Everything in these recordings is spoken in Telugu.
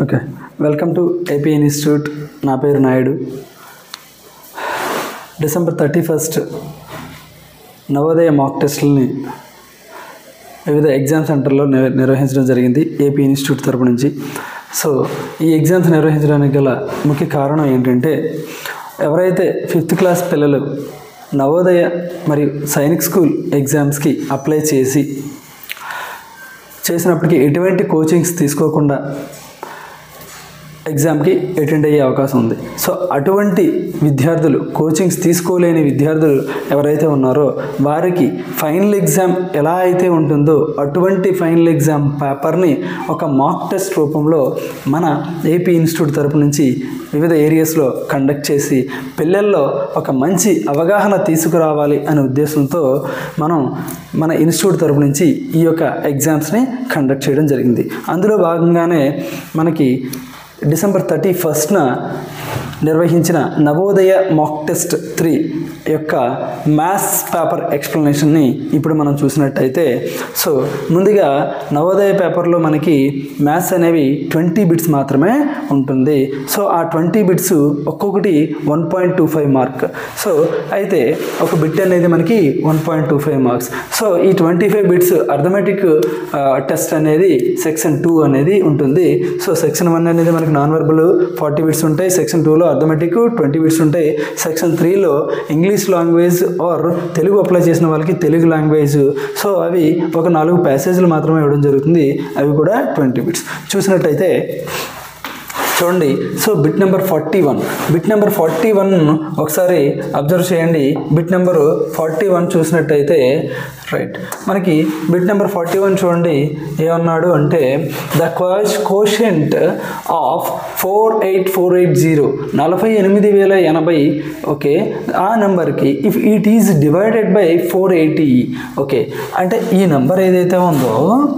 Okay welcome to AP institute నా పేరు Naidu December thirty first Navodaya mock టెస్టులని వివిధ ఎగ్జామ్ సెంటర్లో నిర్- నిర్వహించడం జరిగింది ఏపీ ఇన్స్టిట్యూట్ తరపు నుంచి సో ఈ ఎగ్జామ్స్ నిర్వహించడానికి గల ముఖ్య కారణం ఏంటంటే ఎవరైతే ఫిఫ్త్ క్లాస్ పిల్లలు నవోదయ మరియు సైనిక్ స్కూల్ ఎగ్జామ్స్కి అప్లై చేసి చేసినప్పటికీ ఎటువంటి కోచింగ్స్ తీసుకోకుండా ఎగ్జామ్కి అటెండ్ అయ్యే అవకాశం ఉంది సో అటువంటి విద్యార్థులు కోచింగ్స్ తీసుకోలేని విద్యార్థులు ఎవరైతే ఉన్నారో వారికి ఫైనల్ ఎగ్జామ్ ఎలా అయితే ఉంటుందో అటువంటి ఫైనల్ ఎగ్జామ్ పేపర్ని ఒక మాక్ టెస్ట్ రూపంలో మన ఏపీ ఇన్స్టిట్యూట్ తరపు నుంచి వివిధ ఏరియాస్లో కండక్ట్ చేసి పిల్లల్లో ఒక మంచి అవగాహన తీసుకురావాలి అనే ఉద్దేశంతో మనం మన ఇన్స్టిట్యూట్ తరపు నుంచి ఈ యొక్క ఎగ్జామ్స్ని కండక్ట్ చేయడం జరిగింది అందులో భాగంగానే మనకి డిసెంబర్ థర్టీ ఫస్ట్న నిర్వహించిన నవోదయ మాక్ టెస్ట్ త్రీ యొక్క మ్యాథ్స్ పేపర్ ఎక్స్ప్లెనేషన్ని ఇప్పుడు మనం చూసినట్టయితే సో ముందుగా నవోదయ పేపర్లో మనకి మ్యాథ్స్ అనేవి ట్వంటీ బిట్స్ మాత్రమే ఉంటుంది సో ఆ ట్వంటీ బిట్స్ ఒక్కొక్కటి one point two five mark so అయితే ఒక బిట్ అనేది మనకి one point two five marks so ఈ twenty five bits arithmetic test అనేది సెక్షన్ టూ అనేది ఉంటుంది సో సెక్షన్ వన్ అనేది మనకి నాన్ వెర్బల్ ఫార్టీ బిట్స్ ఉంటాయి సెక్షన్ టూలో అర్థమెటిక్ ట్వంటీ బిట్స్ ఉంటాయి సెక్షన్ త్రీలో English language or Telugu apply చేసిన వాళ్ళకి తెలుగు లాంగ్వేజ్ సో అవి ఒక నాలుగు ప్యాసేజ్లు మాత్రమే ఇవ్వడం జరుగుతుంది అవి కూడా ట్వంటీ బిట్స్ చూసినట్టయితే చూడండి so bit number forty one bit number forty one ఒకసారి అబ్జర్వ్ చేయండి బిట్ నెంబర్ ఫార్టీ వన్ చూసినట్టయితే రైట్ మనకి బిట్ నెంబర్ ఫార్టీ వన్ చూడండి ఏమన్నాడు అంటే the quash quotient of four eight four eight zero నలభై ఎనిమిది వేల ఎనభై ఓకే ఆ నెంబర్కి if it is divided by four eighty okay అంటే ఈ నెంబర్ ఏదైతే ఉందో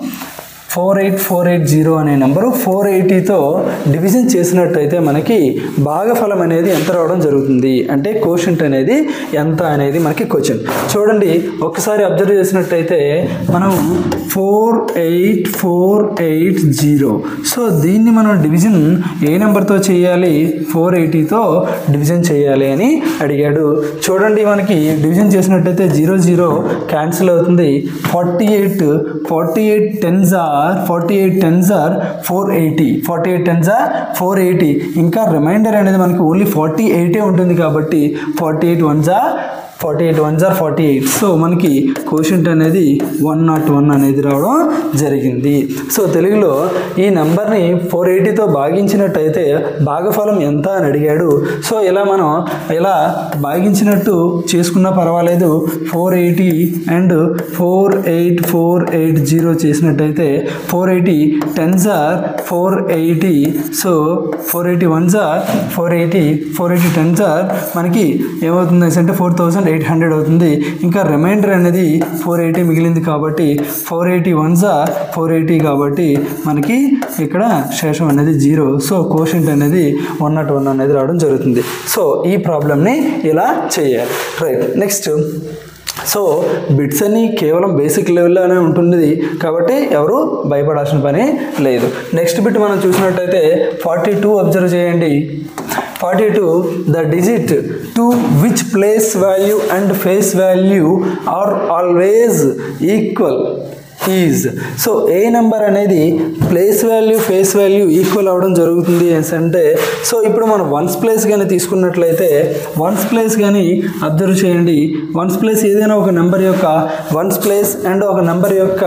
four eight four eight zero అనే నెంబరు ఫోర్ ఎయిటీతో డివిజన్ చేసినట్టయితే మనకి భాగఫలం అనేది ఎంత రావడం జరుగుతుంది అంటే కోషంట్ అనేది ఎంత అనేది మనకి క్వశ్చన్ చూడండి ఒక్కసారి అబ్జర్వ్ చేసినట్టయితే మనం four eight four eight zero so దీన్ని మనం డివిజన్ ఏ నెంబర్తో చేయాలి ఫోర్ ఎయిటీతో డివిజన్ చేయాలి అని అడిగాడు చూడండి మనకి డివిజన్ చేసినట్టయితే జీరో జీరో క్యాన్సిల్ అవుతుంది forty eight forty eight tens or forty eight tens or four eighty forty eight tens or four eighty ఇంకా రిమైండర్ అనేది మనకి ఓన్లీ ఫార్టీ ఎయిటే ఉంటుంది కాబట్టి forty eight ones or forty eight ones or forty eight so మనకి కోషంట్ అనేది వన్ నాట్ వన్ అనేది రావడం జరిగింది సో తెలుగులో ఈ నెంబర్ని ఫోర్ ఎయిటీతో భాగించినట్టయితే భాగఫలం ఎంత అని అడిగాడు సో ఇలా మనం ఇలా భాగించినట్టు చేసుకున్నా పర్వాలేదు four eighty and four eight four eight zero చేసినట్టయితే four eighty tens or four eighty so four eighty ones or four eighty four eighty tens or మనకి ఏమవుతుంది అంటే ఫోర్ థౌసండ్ ఎయిట్ హండ్రెడ్ అవుతుంది ఇంకా రిమైండర్ అనేది ఫోర్ ఎయిటీ మిగిలింది కాబట్టి four eighty ones or four eighty కాబట్టి మనకి ఇక్కడ శేషం అనేది జీరో సో కోషంట్ అనేది వన్ నాట్ వన్ అనేది రావడం జరుగుతుంది సో ఈ ప్రాబ్లమ్ని ఇలా చేయాలి రైట్ నెక్స్ట్ సో బిట్స్ అన్ని కేవలం బేసిక్ లెవెల్లోనే ఉంటుంది కాబట్టి ఎవరు భయపడాల్సిన పని లేదు నెక్స్ట్ బిట్ మనం చూసినట్టయితే ఫార్టీ టూ అబ్జర్వ్ చేయండి forty two the digit to which place value and face value are always equal is so a number అనేది place value face value equal అవ్వడం జరుగుతుంది అనేసి అంటే సో ఇప్పుడు మనం వన్స్ ప్లేస్ కానీ తీసుకున్నట్లయితే వన్స్ ప్లేస్ కానీ అబ్జర్వ్ చేయండి వన్స్ ప్లేస్ ఏదైనా ఒక నెంబర్ యొక్క వన్స్ ప్లేస్ అండ్ ఒక నెంబర్ యొక్క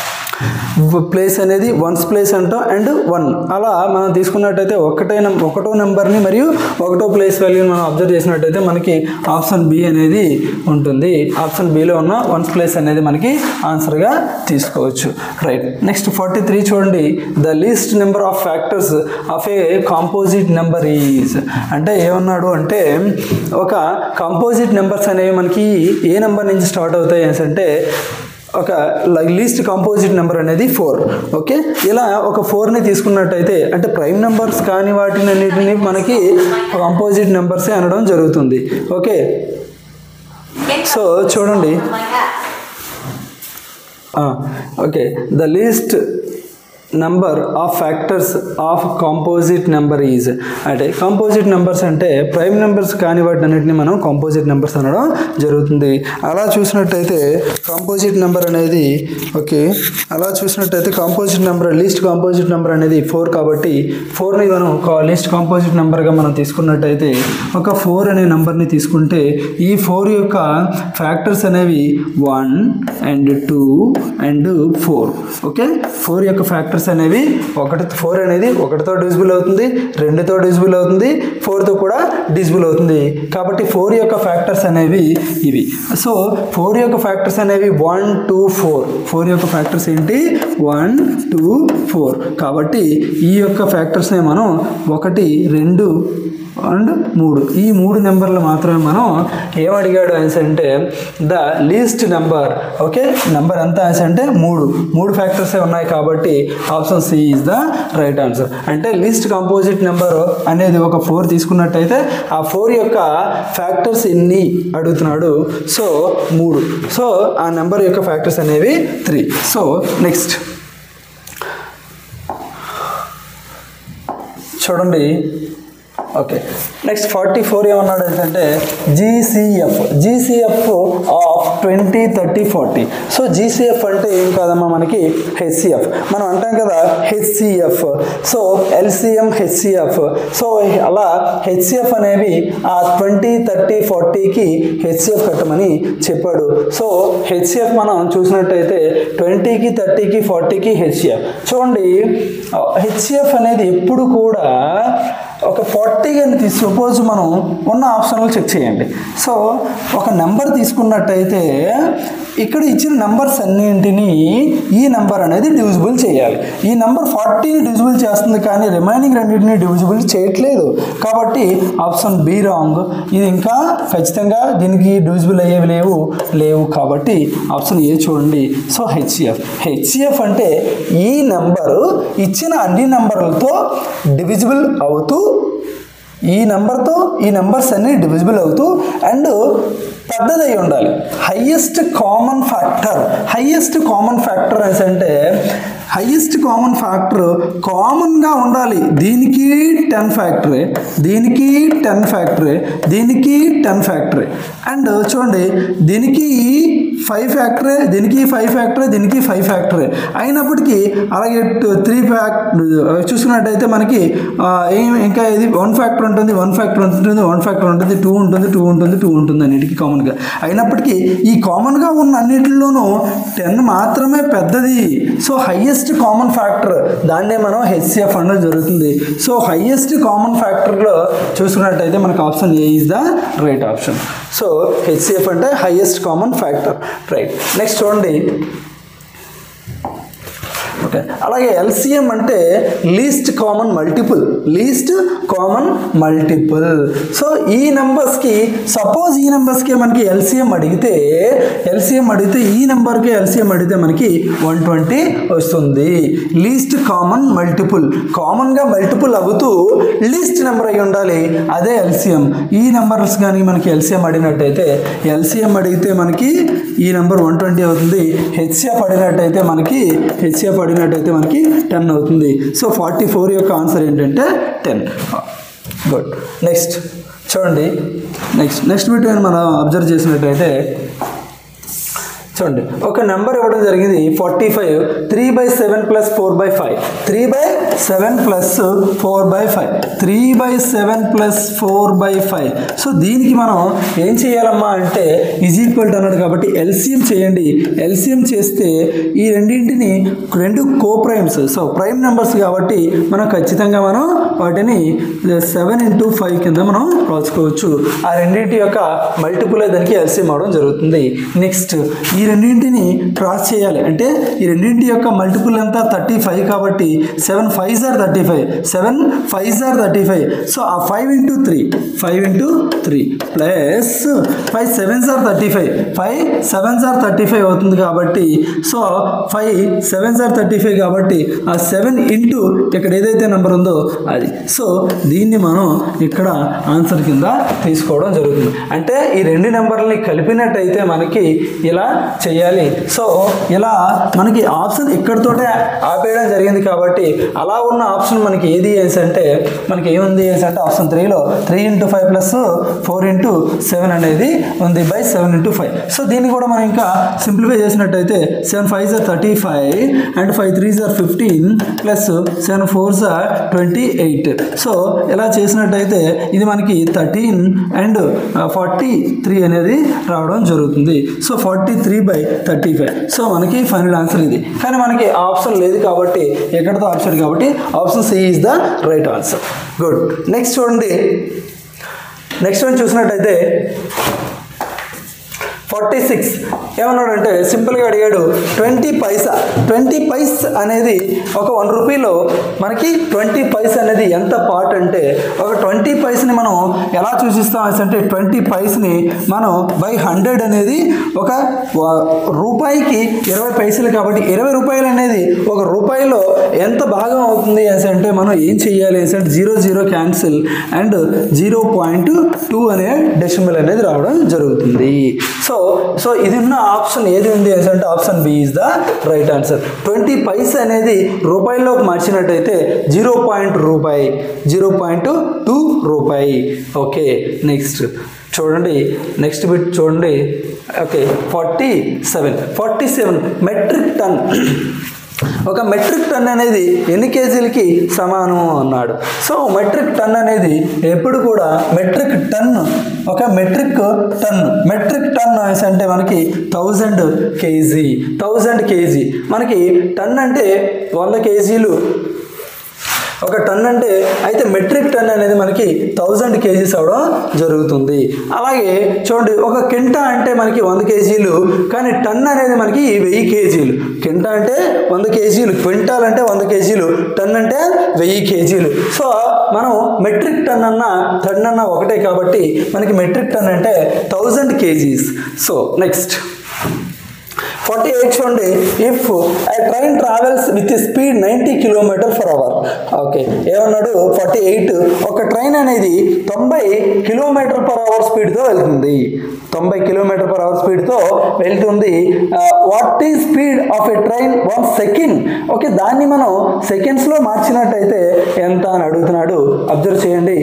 ప్లేస్ అనేది వన్స్ ప్లేస్ అంటాం అండ్ వన్ అలా మనం తీసుకున్నట్టయితే ఒకటే నం- ఒకటో నెంబర్ని మరియు ఒకటో ప్లేస్ వాల్యూని మనం అబ్జర్వ్ చేసినట్టయితే మనకి ఆప్షన్ బి అనేది ఉంటుంది ఆప్షన్ బిలో ఉన్న వన్స్ ప్లేస్ అనేది మనకి ఆన్సర్గా తీసుకోవచ్చు రైట్ నెక్స్ట్ ఫార్టీ త్రీ చూడండి the least number of factors of a composite number is అంటే ఏమన్నాడు అంటే ఒక కాంపోజిట్ నెంబర్స్ అనేవి మనకి ఏ నెంబర్ నుంచి స్టార్ట్ అవుతాయి అనేసి అంటే ఒక లీస్ట్ కాంపోజిట్ నెంబర్ అనేది ఫోర్ ఓకే ఇలా ఒక ఫోర్ని తీసుకున్నట్టయితే అంటే ప్రైమ్ నెంబర్స్ కాని వాటిని అన్నిటిని మనకి కాంపోజిట్ నెంబర్సే అనడం జరుగుతుంది ఓకే సో చూడండి okay the least number of factors of composite number is అంటే కాంపోజిట్ నెంబర్స్ అంటే ప్రైమ్ నెంబర్స్ కాని వాటినన్నింటినీ మనం కాంపోజిట్ నెంబర్స్ అనడం జరుగుతుంది అలా చూసినట్టయితే కాంపోజిట్ నెంబర్ అనేది ఓకే అలా చూసినట్టయితే composite number least composite number అనేది ఫోర్ కాబట్టి ఫోర్ని మనం లీస్ట్ కాంపోజిట్ నెంబర్గా మనం తీసుకున్నట్టయితే ఒక ఫోర్ అనే నెంబర్ని తీసుకుంటే ఈ ఫోర్ యొక్క ఫ్యాక్టర్స్ అనేవి one and two and four okay four యొక్క ఫ్యాక్టర్స్ అనేవి ఒకటి ఫోర్ అనేది ఒకటితో డివిజిబుల్ అవుతుంది రెండుతో డివిజిబుల్ అవుతుంది ఫోర్తో కూడా డివిజిబుల్ అవుతుంది కాబట్టి ఫోర్ యొక్క ఫ్యాక్టర్స్ అనేవి ఇవి సో ఫోర్ యొక్క ఫ్యాక్టర్స్ అనేవి వన్ టూ ఫోర్ ఫోర్ యొక్క ఫ్యాక్టర్స్ ఏంటి వన్ టూ ఫోర్ కాబట్టి ఈ యొక్క ఫ్యాక్టర్స్ని మనం ఒకటి రెండు అండ్ మూడు ఈ మూడు నెంబర్లు మాత్రమే మనం ఏమడిగాడు అనేసి అంటే the least number okay number ఎంత అనేసి అంటే మూడు మూడు ఫ్యాక్టర్సే ఉన్నాయి కాబట్టి option C is the right answer అంటే లీస్ట్ కంపోజిట్ నెంబర్ అనేది ఒక ఫోర్ తీసుకున్నట్టయితే ఆ ఫోర్ యొక్క ఫ్యాక్టర్స్ ఎన్ని అడుగుతున్నాడు సో మూడు సో ఆ నెంబర్ యొక్క ఫ్యాక్టర్స్ అనేవి త్రీ సో నెక్స్ట్ చూడండి ఓకే నెక్స్ట్ ఫార్టీ ఫోర్ ఏమన్నాడు ఏంటంటే GCF GCF of twenty thirty forty so GCF అంటే ఏం కాదమ్మా మనకి హెచ్సిఎఫ్ మనం అంటాం కదా HCF so LCM HCF so అలా హెచ్సిఎఫ్ అనేవి ఆ ట్వంటీ థర్టీ ఫార్టీకి హెచ్సిఎఫ్ కట్టమని చెప్పాడు సో హెచ్సిఎఫ్ మనం చూసినట్టయితే ట్వంటీకి థర్టీకి ఫార్టీకి హెచ్సిఎఫ్ చూడండి హెచ్సిఎఫ్ అనేది ఎప్పుడు కూడా ఒక ఫార్టీ కానీ తీసి సపోజ్ మనం ఉన్న ఆప్షన్లు చెక్ చేయండి సో ఒక నెంబర్ తీసుకున్నట్టయితే ఇక్కడ ఇచ్చిన నెంబర్స్ అన్నింటినీ ఈ నెంబర్ అనేది డివిజిబుల్ చేయాలి ఈ నెంబర్ ఫార్టీని డివిజిబుల్ చేస్తుంది కానీ రిమైనింగ్ రెండింటిని డివిజిబుల్ చేయట్లేదు కాబట్టి ఆప్షన్ బి రాంగ్ ఇది ఇంకా ఖచ్చితంగా దీనికి డివిజిబుల్ అయ్యేవి లేవు లేవు కాబట్టి ఆప్షన్ ఏ చూడండి సో హెచ్సిఎఫ్ హెచ్సిఎఫ్ అంటే ఈ నెంబరు ఇచ్చిన అన్ని నెంబర్లతో డివిజిబుల్ అవుతూ ఈ నెంబర్తో ఈ నెంబర్స్ అన్ని డివిజిబుల్ అవుతూ అండ్ పెద్దదై ఉండాలి highest common factor highest common factor అనేసి అంటే హయ్యెస్ట్ కామన్ ఫ్యాక్టర్ కామన్గా ఉండాలి దీనికి టెన్ ఫ్యాక్టరీ దీనికి టెన్ ఫ్యాక్టరీ దీనికి టెన్ ఫ్యాక్టరీ అండ్ చూడండి దీనికి ఫైవ్ ఫ్యాక్టరీ దీనికి ఫైవ్ ఫ్యాక్టరీ దీనికి ఫైవ్ ఫ్యాక్టరీ అయినప్పటికీ అలాగే త్రీ ఫ్యాక్ట్ చూసుకున్నట్టయితే మనకి ఆ, ఏం ఇంకా ఇది వన్ ఫ్యాక్టర్ ఉంటుంది వన్ ఫ్యాక్టర్ ఉంటుంది వన్ ఫ్యాక్టర్ ఉంటుంది టూ ఉంటుంది టూ ఉంటుంది టూ ఉంటుంది అన్నిటికీ కామన్గా అయినప్పటికీ ఈ కామన్గా ఉన్న అన్నిటిలోనూ టెన్ మాత్రమే పెద్దది సో హయ్యెస్ట్ కామన్ ఫ్యాక్టర్ దాన్నే మనం హెచ్సిఎఫ్ అనడం జరుగుతుంది సో హయ్యెస్ట్ కామన్ ఫ్యాక్టర్లో చూసుకున్నట్టయితే మనకు option A is the right option so HCF అంటే highest common factor right next చూడండి ఓకే అలాగే ఎల్సిఎం అంటే least common multiple least common multiple so ఈ నెంబర్స్కి సపోజ్ ఈ నెంబర్స్కి మనకి ఎల్సిఎం అడిగితే ఎల్సిఎం అడిగితే ఈ నెంబర్కి ఎల్సిఎం అడిగితే మనకి వన్ ట్వంటీ వస్తుంది లీస్ట్ కామన్ మల్టిపుల్ కామన్గా మల్టిపుల్ అవుతూ లీస్ట్ నెంబర్ అయి ఉండాలి అదే ఎల్సిఎం ఈ నెంబర్స్ కానీ మనకి ఎల్సిఎం అడిగినట్టయితే ఎల్సిఎం అడిగితే మనకి ఈ నెంబర్ వన్ ట్వంటీ అవుతుంది హెచ్సిఎఫ్ అడిగినట్టయితే మనకి హెచ్సిఎఫ్ అడిగినట్టయితే మనకి టెన్ అవుతుంది సో ఫార్టీ ఫోర్ యొక్క ఆన్సర్ ఏంటంటే టెన్ గుడ్ నెక్స్ట్ చూడండి నెక్స్ట్ నెక్స్ట్ బిట్ మనం అబ్జర్వ్ చేసినట్టయితే చూడండి ఒక నెంబర్ ఇవ్వడం జరిగింది forty five three by seven plus four by five three by seven plus four by five three by seven plus four by five so దీనికి మనం ఏం చేయాలమ్మా అంటే ఈజ్ ఈక్వల్ టు అన్నాడు కాబట్టి ఎల్సిఎం చేయండి ఎల్సిఎం చేస్తే ఈ రెండింటిని రెండు coprimes so prime numbers కాబట్టి మనం ఖచ్చితంగా మనం వాటిని సెవెన్ ఇంటూ ఫైవ్ కింద మనం రాసుకోవచ్చు ఆ రెండింటి యొక్క మల్టిపుల్ దానికి ఎల్సిఎం అవడం జరుగుతుంది నెక్స్ట్ ఈ రెండింటిని క్రాస్ చేయాలి అంటే ఈ రెండింటి యొక్క మల్టిపుల్ ఎంత థర్టీ ఫైవ్ కాబట్టి seven five five sir thirty five seven five sir thirty five so ఆ five into three five into three plus five seven sir thirty five five seven sir thirty five అవుతుంది కాబట్టి so five seven sir thirty five కాబట్టి ఆ సెవెన్ ఇంటూ ఇక్కడ ఏదైతే నెంబర్ ఉందో అది సో దీన్ని మనం ఇక్కడ ఆన్సర్ కింద తీసుకోవడం జరుగుతుంది అంటే ఈ రెండు నెంబర్లని కలిపినట్టయితే మనకి ఇలా చేయాలి సో ఇలా మనకి ఆప్షన్ ఇక్కడితోటే ఆపేయడం జరిగింది కాబట్టి అలా ఉన్న ఆప్షన్ మనకి ఏది వేసి అంటే మనకి ఏముంది వేసి అంటే ఆప్షన్ త్రీలో three into five plus four into seven అనేది ఉంది by seven into five so దీన్ని కూడా మనం ఇంకా సింప్లిఫై చేసినట్టయితే seven five sir thirty five and five three sir fifteen plus seven four sir twenty eight so ఇలా చేసినట్టయితే ఇది మనకి థర్టీన్ అండ్ ఫార్టీ త్రీ అనేది రావడం జరుగుతుంది so forty three by thirty five so మనకి ఫైనల్ ఆన్సర్ ఇది కానీ మనకి ఆప్షన్ లేదు కాబట్టి ఎక్కడితో ఆప్షన్ కాబట్టి option C is the right answer good next చూడండి నెక్స్ట్ వన్ చూసినట్టయితే ఫార్టీ సిక్స్ ఏమన్నాడంటే సింపుల్గా అడిగాడు ట్వంటీ పైసా ట్వంటీ పైస్ అనేది ఒక వన్ రూపీలో మనకి ట్వంటీ పైస్ అనేది ఎంత పార్ట్ అంటే ఒక ట్వంటీ పైస్ని మనం ఎలా సూచిస్తాం అంటే ట్వంటీ పైస్ని మనం బై హండ్రెడ్ అనేది ఒక వ- రూపాయికి ఇరవై పైసలు కాబట్టి ఇరవై రూపాయలు అనేది ఒక రూపాయిలో ఎంత భాగం అవుతుంది అనేసి అంటే మనం ఏం చెయ్యాలి అనేసి అంటే zero zero cancel and zero point two అనే డెసిమల్ అనేది రావడం జరుగుతుంది సో సో ఇది ఉన్న ఆప్షన్ ఏది ఉంది అనేసి అంటే option B is the right answer twenty paise అనేది రూపాయల్లోకి మార్చినట్టయితే జీరో పాయింట్ రూపాయి జీరో పాయింట్ టూ రూపాయి ఓకే నెక్స్ట్ చూడండి నెక్స్ట్ బిట్ చూడండి okay forty seven forty seven metric ton ఒక మెట్రిక్ టన్ అనేది ఎన్ని కేజీలకి సమానం అన్నాడు సో మెట్రిక్ టన్ అనేది ఎప్పుడు కూడా మెట్రిక్ టన్ ఒక మెట్రిక్ టన్ మెట్రిక్ టన్ అనేసి అంటే మనకి థౌజండ్ కేజీ థౌజండ్ కేజీ మనకి టన్ అంటే వంద కేజీలు ఒక టన్ అంటే అయితే మెట్రిక్ టన్ అనేది మనకి థౌజండ్ కేజీస్ అవడం జరుగుతుంది అలాగే చూడండి ఒక కింటా అంటే మనకి వంద కేజీలు కానీ టన్ అనేది మనకి వెయ్యి కేజీలు కింటా అంటే వంద కేజీలు క్వింటాల్ అంటే వంద కేజీలు టన్ అంటే వెయ్యి కేజీలు సో మనం మెట్రిక్ టన్ అన్న టన్ అన్న ఒకటే కాబట్టి మనకి మెట్రిక్ టన్ అంటే thousand kgs so next forty eight చూడండి if I train travels with speed ninety kilometre for hour okay ఏమన్నాడు ఫార్టీ ఎయిట్ ఒక ట్రైన్ అనేది తొంభై కిలోమీటర్ పర్ అవర్ స్పీడ్తో వెళ్తుంది తొంభై కిలోమీటర్ పర్ అవర్ స్పీడ్తో వెళ్తుంది వాట్ ఈ speed of a train one second okay దాన్ని మనం సెకండ్స్లో మార్చినట్టయితే ఎంత అని అడుగుతున్నాడు అబ్జర్వ్ చేయండి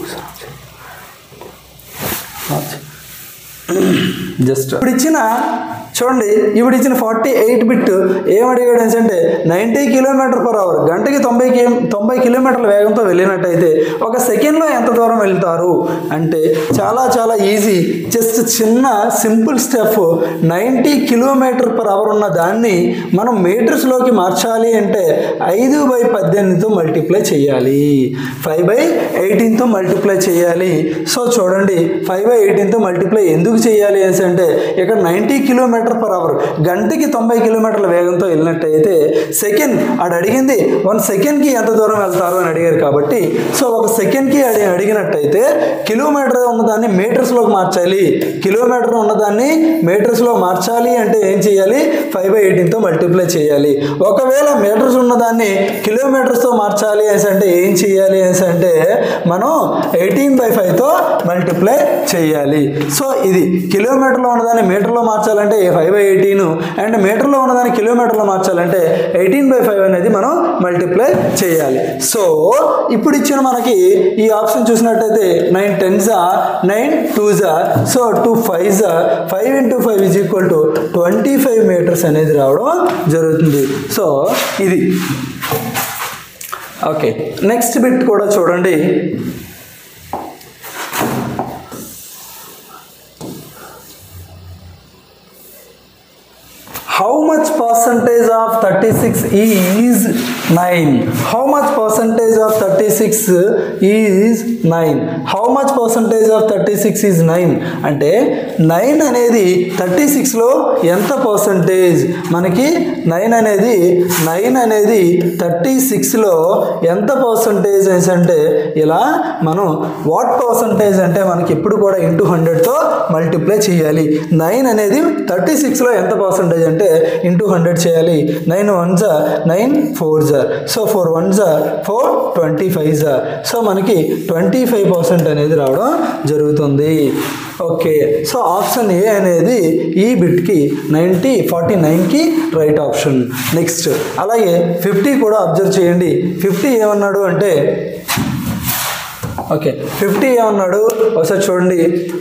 జస్ట్ ఇప్పుడు ఇచ్చిన చూడండి ఇప్పుడు ఇచ్చిన ఫార్టీ ఎయిట్ బిట్ ఏం అడిగాడు అంటే నైంటీ కిలోమీటర్ పర్ అవర్ గంటకి తొంభై కి తొంభై కిలోమీటర్ల వేగంతో వెళ్ళినట్టయితే ఒక సెకండ్లో ఎంత దూరం వెళ్తారు అంటే చాలా చాలా ఈజీ జస్ట్ చిన్న simple step ninety kilometre per hour ఉన్న దాన్ని మనం మీటర్స్లోకి మార్చాలి అంటే ఐదు బై పద్దెనిమిదితో మల్టిప్లై చేయాలి ఫైవ్ బై ఎయిటీన్తో మల్టిప్లై చేయాలి సో చూడండి ఫైవ్ బై ఎయిటీన్తో మల్టిప్లై ఎందుకు చేయాలి అనేసి అంటే ఇక్కడ నైంటీ కిలోమీటర్ పర్ అవర్ గంటకి తొంభై కిలోమీటర్ల వేగంతో వెళ్ళినట్టయితే సెకండ్ ఆడు అడిగింది వన్ సెకండ్కి ఎంత దూరం వెళ్తారు అని అడిగారు కాబట్టి సో ఒక సెకండ్కి అడి అడిగినట్టయితే కిలోమీటర్ ఉన్నదాన్ని మీటర్స్లోకి మార్చాలి కిలోమీటర్ ఉన్నదాన్ని మీటర్స్లో మార్చాలి అంటే ఏం చేయాలి ఫైవ్ బై ఎయిటీన్తో మల్టిప్లై చేయాలి ఒకవేళ మీటర్స్ ఉన్నదాన్ని కిలోమీటర్స్తో మార్చాలి అనేసి అంటే ఏం చేయాలి అనేసి అంటే మనం ఎయిటీన్ బై ఫైవ్తో మల్టిప్లై చేయాలి సో ఇది కిలోమీటర్లో ఉన్నదాన్ని మీటర్లో మార్చాలంటే ఫైవ్ బై ఎయిటీన్ అండ్ మీటర్లో ఉన్నదాన్ని కిలోమీటర్లో మార్చాలంటే ఎయిటీన్ బై ఫైవ్ అనేది మనం మల్టిప్లై చేయాలి సో ఇప్పుడు ఇచ్చిన మనకి ఈ ఆప్షన్ చూసినట్టయితే నైన్ టెన్జా నైన్ టూజా so two five five into five is equal to twenty five metres అనేది రావడం జరుగుతుంది సో ఇది ఓకే నెక్స్ట్ బిట్ కూడా చూడండి how much percentage of 36 is 9 how much percentage of 36 is 9 how how much percentage of thirty six is nine అంటే నైన్ అనేది థర్టీ సిక్స్లో ఎంత పర్సంటేజ్ మనకి నైన్ అనేది నైన్ అనేది థర్టీ సిక్స్లో ఎంత పర్సంటేజ్ అంటే ఇలా మనం వాట్ పర్సంటేజ్ అంటే మనకి ఎప్పుడు కూడా ఇంటూ హండ్రెడ్తో మల్టిప్లై చేయాలి నైన్ అనేది థర్టీ సిక్స్లో ఎంత పర్సంటేజ్ అంటే ఇంటూ హండ్రెడ్ చేయాలి నైన్ వన్ జా నైన్ ఫోర్ జా సో ఫోర్ వన్ జా ఫోర్ ట్వంటీ ఫైవ్ జా సో మనకి ట్వంటీ ఫైవ్ పర్సెంట్ అనేది రావడం జరుగుతుంది ఓకే సో ఆప్షన్ ఏ అనేది ఈ బిట్కి నైంటీ ఫార్టీ నైన్కి రైట్ ఆప్షన్ నెక్స్ట్ అలాగే ఫిఫ్టీ కూడా అబ్జర్వ్ చేయండి ఫిఫ్టీ ఏమన్నాడు అంటే ఓకే ఫిఫ్టీ ఏమన్నాడు ఒకసారి చూడండి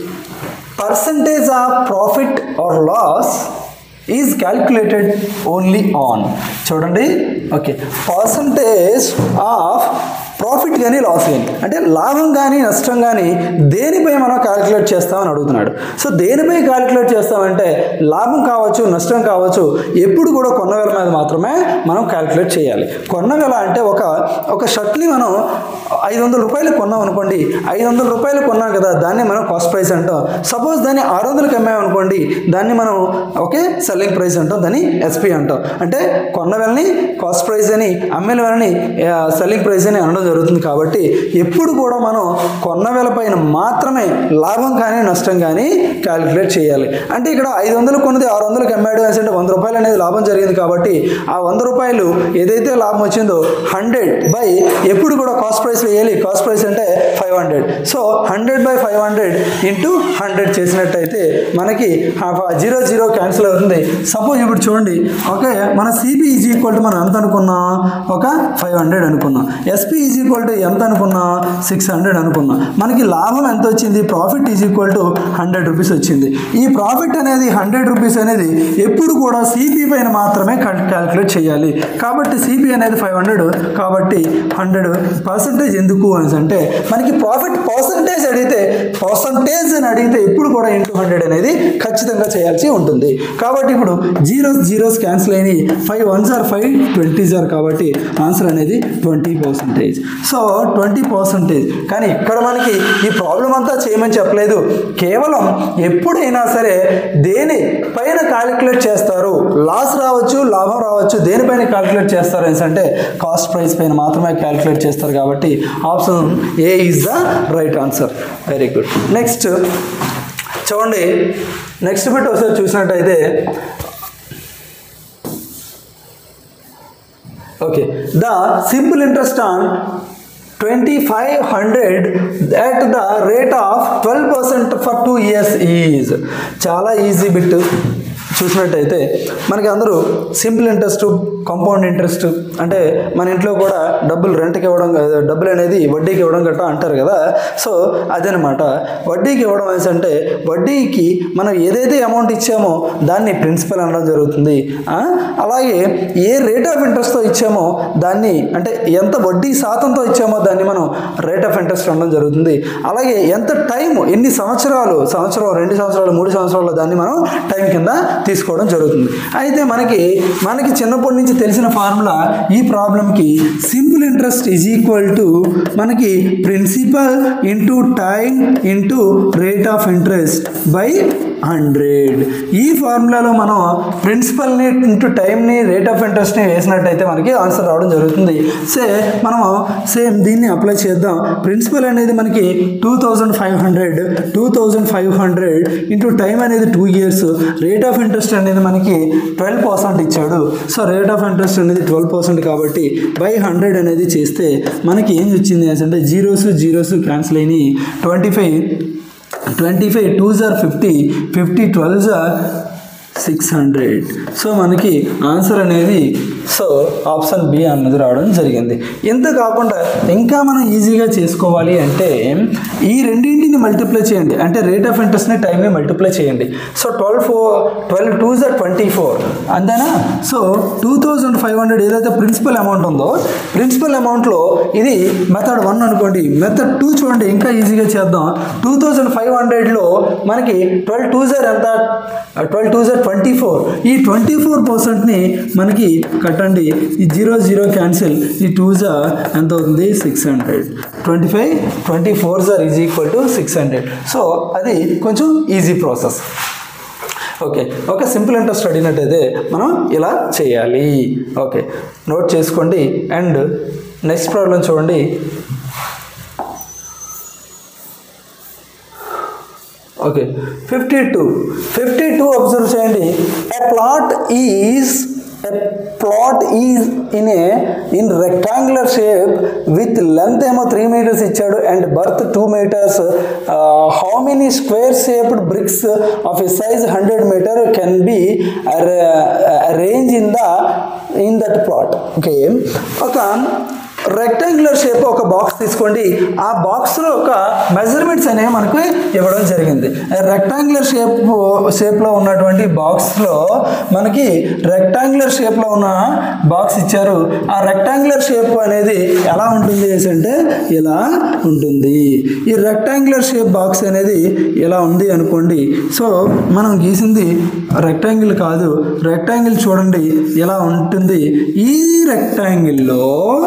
percentage of profit are loss is calculated only on చూడండి ఓకే పర్సంటేజ్ ఆఫ్ ప్రాఫిట్ కానీ లాస్ కానీ అంటే లాభం కానీ నష్టం కానీ దేనిపై మనం క్యాలిక్యులేట్ చేస్తామని అడుగుతున్నాడు సో దేనిపై క్యాలిక్యులేట్ చేస్తామంటే లాభం కావచ్చు నష్టం కావచ్చు ఎప్పుడు కూడా కొన్న వేల మీద మాత్రమే మనం క్యాలిక్యులేట్ చేయాలి కొన్న వేల అంటే ఒక ఒక షర్ట్ని మనం ఐదు వందల రూపాయలు కొన్నాం అనుకోండి ఐదు వందల రూపాయలు కొన్నాం కదా దాన్ని మనం కాస్ట్ ప్రైస్ అంటాం సపోజ్ దాన్ని ఆరు వందలకి అమ్మామనుకోండి దాన్ని మనం ఓకే సెల్లింగ్ ప్రైస్ అంటాం దాన్ని ఎస్పీ అంటాం అంటే కొన్న వేలని కాస్ట్ ప్రైస్ అని అమ్మిన వేలని సెల్లింగ్ ప్రైస్ అని అనడం జరుగుతుంది కాబట్టి ఎప్పుడు కూడా మనం కొన్న వేల పైన మాత్రమే లాభం కానీ నష్టం కానీ క్యాలిక్యులేట్ చేయాలి అంటే ఇక్కడ ఐదు వందలు కొన్నది ఆరు వందలకి అమ్మాడు అనేసి అంటే వంద రూపాయలు అనేది లాభం జరిగింది కాబట్టి ఆ వంద రూపాయలు ఏదైతే లాభం వచ్చిందో హండ్రెడ్ బై ఎప్పుడు కూడా కాస్ట్ ప్రైస్ వేయాలి కాస్ట్ ప్రైస్ అంటే five hundred so hundred by five hundred into hundred చేసినట్టయితే మనకి జీరో జీరో క్యాన్సిల్ అవుతుంది సపోజ్ ఇప్పుడు చూడండి ఓకే మన సిబి ఈజ్ ఈక్వల్ టు మనం ఎంత అనుకున్నాం ఒక ఫైవ్ హండ్రెడ్ అనుకున్నాం ఎస్పీ ఈజ్ ఈక్వల్ టు ఎంత అనుకున్నా సిక్స్ హండ్రెడ్ అనుకున్నాం మనకి లాభం ఎంత వచ్చింది profit is equal to hundred rupees వచ్చింది ఈ ప్రాఫిట్ అనేది హండ్రెడ్ రూపీస్ అనేది ఎప్పుడు కూడా సిపి పైన మాత్రమే క్యాలిక్యులేట్ చేయాలి కాబట్టి సిపి అనేది ఫైవ్ హండ్రెడ్ కాబట్టి హండ్రెడ్ పర్సంటేజ్ ఎందుకు అని అంటే మనకి ప్రాఫిట్ పర్సంటేజ్ అడిగితే పర్సంటేజ్ అని అడిగితే ఎప్పుడు కూడా ఇంటూ హండ్రెడ్ అనేది ఖచ్చితంగా చేయాల్సి ఉంటుంది కాబట్టి ఇప్పుడు జీరోస్ జీరోస్ క్యాన్సిల్ అయినాయి five ones are five twenties are కాబట్టి ఆన్సర్ అనేది twenty percentage so twenty percentage కానీ ఇక్కడ మనకి ఈ ప్రాబ్లం అంతా చేయమని చెప్పలేదు కేవలం ఎప్పుడైనా సరే దేని పైన క్యాలిక్యులేట్ చేస్తారు లాస్ రావచ్చు లాభం రావచ్చు దేనిపైన క్యాలిక్యులేట్ చేస్తారు అనేసి అంటే కాస్ట్ ప్రైస్ పైన మాత్రమే క్యాలిక్యులేట్ చేస్తారు కాబట్టి option A is the right answer very good next చూడండి నెక్స్ట్ బిట్ ఒకసారి చూసినట్టయితే okay the simple interest on twenty five hundred at the rate of twelve percent for two years is చాలా ఈజీ బిట్ చూసినట్టయితే మనకి అందరూ సింపుల్ ఇంట్రెస్ట్ కాంపౌండ్ ఇంట్రెస్ట్ అంటే మన ఇంట్లో కూడా డబ్బులు రెంట్కి ఇవ్వడం డబ్బులు అనేది వడ్డీకి ఇవ్వడం గట్రా అంటారు కదా సో అదనమాట వడ్డీకి ఇవ్వడం అనేసి అంటే వడ్డీకి మనం ఏదైతే అమౌంట్ ఇచ్చామో దాన్ని ప్రిన్సిపల్ అనడం జరుగుతుంది ఆ? అలాగే ఏ రేట్ ఆఫ్ ఇంట్రెస్ట్తో ఇచ్చామో దాన్ని అంటే ఎంత వడ్డీ శాతంతో ఇచ్చామో దాన్ని మనం రేట్ ఆఫ్ ఇంట్రెస్ట్ అనడం జరుగుతుంది అలాగే ఎంత టైం ఎన్ని సంవత్సరాలు సంవత్సరం రెండు సంవత్సరాలు మూడు సంవత్సరాలు దాన్ని మనం టైం కింద తీసుకోవడం జరుగుతుంది అయితే మనకి మనకి చిన్నప్పటి నుంచి తెలిసిన ఫార్ములా ఈ ప్రాబ్లంకి simple interest is equal to మనకి principal into time into rate of interest by hundred ఈ ఫార్ములాలో మనం ప్రిన్సిపల్ని ఇంటూ టైంని రేట్ ఆఫ్ ఇంట్రెస్ట్ని వేసినట్టయితే మనకి ఆన్సర్ రావడం జరుగుతుంది సే మనం సేమ్ దీన్ని అప్లై చేద్దాం ప్రిన్సిపల్ అనేది మనకి two thousand five hundred two thousand five hundred into time అనేది two years rate of interest అనేది మనకి ట్వెల్వ్ పర్సెంట్ ఇచ్చాడు సో రేట్ ఆఫ్ ఇంట్రెస్ట్ అనేది ట్వెల్వ్ పర్సెంట్ కాబట్టి బై హండ్రెడ్ అనేది చేస్తే మనకి ఏం వచ్చింది అంటే జీరోస్ జీరోస్ క్యాన్సిల్ అయినాయి twenty five twenty five two జార్ ఫిఫ్టీ ఫిఫ్టీ ట్వెల్వ్ జార్ సిక్స్ హండ్రెడ్ సో మనకి ఆన్సర్ అనేది సో ఆప్షన్ బి అన్నది రావడం జరిగింది ఇంత కాకుండా ఇంకా మనం ఈజీగా చేసుకోవాలి అంటే ఈ రెండింటిని మల్టిప్లై చేయండి అంటే రేట్ ఆఫ్ ఇంట్రెస్ట్ని టైంని మల్టిప్లై చేయండి so twelve four twelve two జా ట్వంటీ ఫోర్ అంతేనా so two thousand five hundred ఏదైతే ప్రిన్సిపల్ అమౌంట్ ఉందో ప్రిన్సిపల్ అమౌంట్లో ఇది మెథడ్ వన్ అనుకోండి మెథడ్ టూ చూడండి ఇంకా ఈజీగా చేద్దాం టూ థౌజండ్ ఫైవ్ హండ్రెడ్లో మనకి ట్వెల్వ్ టూ జర్ ఎంత ట్వెల్వ్ టూ జర్ ట్వంటీ ఫోర్ ఈ ట్వంటీ ఫోర్ పర్సెంట్ని మనకి కట్టండి ఈ జీరో జీరో క్యాన్సిల్ ఈ టూ జా ఎంత అవుతుంది six hundred twenty five twenty four sir is equal to six hundred so అది కొంచెం ఈజీ ప్రాసెస్ ఓకే ఒక సింపుల్ ఇంట్రెస్ట్ అడిగినట్టయితే మనం ఇలా చేయాలి ఓకే నోట్ చేసుకోండి అండ్ నెక్స్ట్ ప్రాబ్లం చూడండి okay fifty two fifty two observe చేయండి a plot is a plot is in a in rectangular shape with length ఏమో త్రీ మీటర్స్ ఇచ్చాడు and breadth two metres how many square shaped bricks of a size hundred metre can be arrange in the in that plot okay ఒక రెక్టాంగులర్ షేప్ ఒక బాక్స్ తీసుకోండి ఆ బాక్స్లో ఒక మెజర్మెంట్స్ అనేవి మనకు ఇవ్వడం జరిగింది రెక్టాంగులర్ షేప్ షేప్లో ఉన్నటువంటి బాక్స్లో మనకి రెక్టాంగులర్ షేప్లో ఉన్న బాక్స్ ఇచ్చారు ఆ రెక్టాంగులర్ షేప్ అనేది ఎలా ఉంటుంది అంటే ఇలా ఉంటుంది ఈ రెక్టాంగులర్ షేప్ బాక్స్ అనేది ఇలా ఉంది అనుకోండి సో మనం గీసింది రెక్టాంగిల్ కాదు రెక్టాంగిల్ చూడండి ఎలా ఉంటుంది ఈ రెక్టాంగిల్లో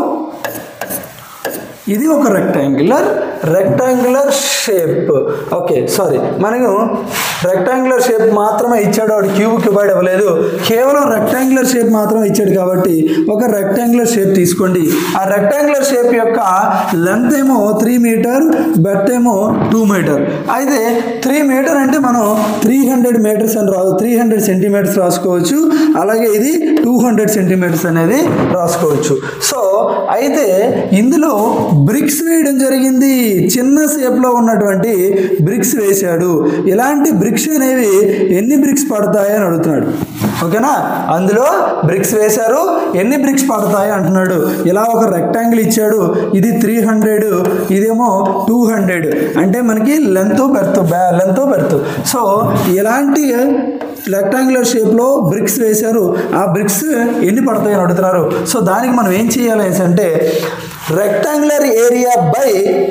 ఇది ఒక rectangular rectangular shape okay sorry మనకు రెక్టాంగులర్ షేప్ మాత్రమే ఇచ్చాడు వాడు క్యూబ్ క్యూబాయిడ్ ఇవ్వలేదు కేవలం రెక్టాంగులర్ షేప్ మాత్రమే ఇచ్చాడు కాబట్టి ఒక రెక్టాంగులర్ షేప్ తీసుకోండి ఆ రెక్టాంగులర్ షేప్ యొక్క లెంత్ ఏమో త్రీ మీటర్ బెత్ ఏమో టూ మీటర్ అయితే త్రీ మీటర్ అంటే మనం త్రీ హండ్రెడ్ మీటర్స్ అని రాదు త్రీ హండ్రెడ్ సెంటీమీటర్స్ రాసుకోవచ్చు అలాగే ఇది టూ హండ్రెడ్ సెంటీమీటర్స్ అనేది రాసుకోవచ్చు సో అయితే ఇందులో బ్రిక్స్ వేయడం జరిగింది చిన్న షేప్లో ఉన్నటువంటి బ్రిక్స్ వేశాడు ఇలాంటి బ్రిక్స్ అనేవి ఎన్ని బ్రిక్స్ పడతాయి అని అడుగుతున్నాడు ఓకేనా అందులో బ్రిక్స్ వేశారు ఎన్ని బ్రిక్స్ పడతాయి అంటున్నాడు ఇలా ఒక రెక్టాంగిల్ ఇచ్చాడు ఇది త్రీ హండ్రెడ్ ఇదేమో టూ హండ్రెడ్ అంటే మనకి length breadth length breadth so ఇలాంటి రెక్టాంగులర్ షేప్లో బ్రిక్స్ వేశారు ఆ బ్రిక్స్ ఎన్ని పడతాయని అడుగుతున్నారు సో దానికి మనం ఏం చేయాలి అంటే రెక్టాంగులర్ ఏరియా బై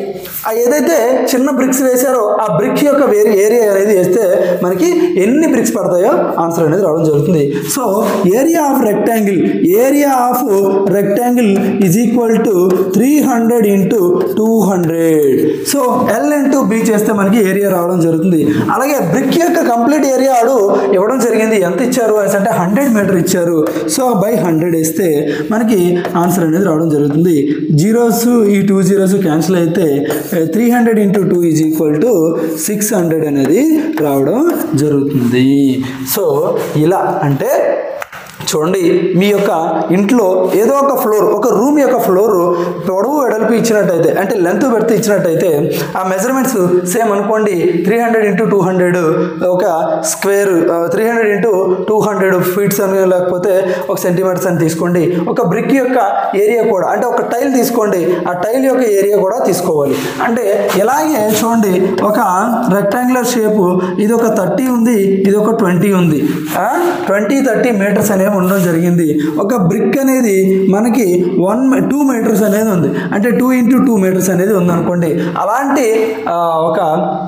ఆ ఏదైతే చిన్న బ్రిక్స్ వేశారో ఆ బ్రిక్ యొక్క వేరే ఏరియా అనేది వేస్తే మనకి ఎన్ని బ్రిక్స్ పడతాయో ఆన్సర్ అనేది రావడం జరుగుతుంది so area of rectangle area of rectangle is equal to three hundred into two hundred so L into B చేస్తే మనకి ఏరియా రావడం జరుగుతుంది అలాగే బ్రిక్ యొక్క కంప్లీట్ ఏరియా ఆడు ఇవ్వడం జరిగింది ఎంత ఇచ్చారు అనేసి అంటే హండ్రెడ్ మీటర్ ఇచ్చారు సో బై హండ్రెడ్ వేస్తే మనకి ఆన్సర్ అనేది రావడం జరుగుతుంది జీరోస్ ఈ టూ జీరోస్ క్యాన్సిల్ అయితే three hundred into two is equal to six hundred అనేది రావడం జరుగుతుంది సో ఇలా అంటే చూడండి మీ యొక్క ఇంట్లో ఏదో ఒక ఫ్లోర్ ఒక రూమ్ యొక్క ఫ్లోర్ పొడవు వెడల్పు ఇచ్చినట్టయితే అంటే లెంత్ పెడితే ఇచ్చినట్టయితే ఆ మెజర్మెంట్స్ సేమ్ అనుకోండి three hundred into two hundred ఒక square three hundred into two hundred feets అని లేకపోతే ఒక సెంటీమీటర్స్ అని తీసుకోండి ఒక బ్రిక్ యొక్క ఏరియా కూడా అంటే ఒక టైల్ తీసుకోండి ఆ టైల్ యొక్క ఏరియా కూడా తీసుకోవాలి అంటే ఇలాగే చూడండి ఒక రెక్టాంగులర్ షేపు ఇది ఒక థర్టీ ఉంది ఇది ఒక ట్వంటీ ఉంది ట్వంటీ థర్టీ మీటర్స్ అనేవి ఉండడం జరిగింది ఒక బ్రిక్ అనేది మనకి వన్ టూ మీటర్స్ అనేది ఉంది అంటే టూ ఇంటూ టూ మీటర్స్ అనేది ఉందనుకోండి అలాంటి ఆ, ఒక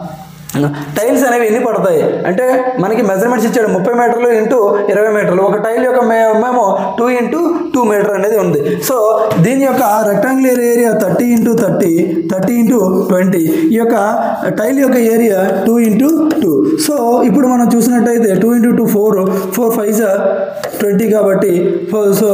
టైల్స్ అనేవి ఎన్ని పడతాయి అంటే మనకి మెజర్మెంట్స్ ఇచ్చాడు ముప్పై మీటర్లు ఇంటూ ఇరవై మీటర్లు ఒక టైల్ యొక్క మే- మేము టూ ఇంటూ టూ మీటర్ అనేది ఉంది సో దీని యొక్క rectangular area thirty into thirty thirty into twenty ఈ యొక్క టైల్ యొక్క area two into two so ఇప్పుడు మనం చూసినట్టయితే two into two four four five twenty కాబట్టి so